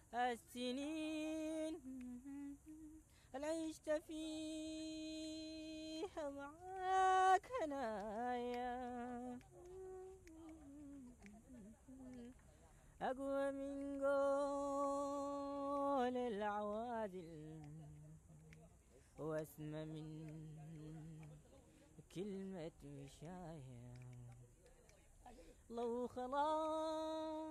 السنين العشت فيها معاك هنايا أقوى من قول العوادل واسمى من كلمة وشاية لو خلاص